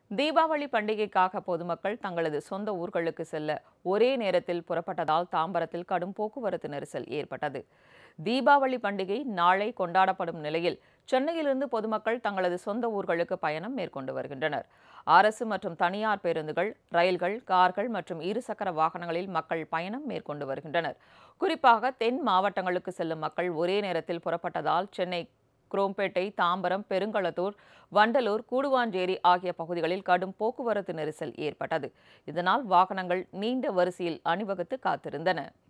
தீபாவளி பண்டிகைக்காக பொதுமக்கள் தங்களது சொந்த ஊர்களுக்கு செல்ல ஒரே நேரத்தில் புறப்பட்டதால் தாம்பரத்தில் கடும் போக்குவரத்து நெரிசல் ஏற்பட்டது தீபாவளி பண்டிகை நாளை கொண்டாடப்படும் நிலையில் சென்னையிலிருந்து பொதுமக்கள் தங்களது சொந்த ஊர்களுக்கு பயணம் மேற்கொண்டு வருகின்றனர் அரசு மற்றும் தனியார் பேருந்துகள் ரயில்கள் கார்கள் மற்றும் இருசக்கர வாகனங்களில் மக்கள் பயணம் மேற்கொண்டு வருகின்றனர் குறிப்பாக தென் மாவட்டங்களுக்கு செல்லும் மக்கள் ஒரே நேரத்தில் புறப்பட்டதால் சென்னை குரோம்பேட்டை தாம்பரம் பெருங்களத்தூர் வண்டலூர் கூடுவாஞ்சேரி ஆகிய பகுதிகளில் கடும் போக்குவரத்து நெரிசல் ஏற்பட்டது இதனால் வாகனங்கள் நீண்ட வரிசையில் அணிவகுத்து காத்திருந்தன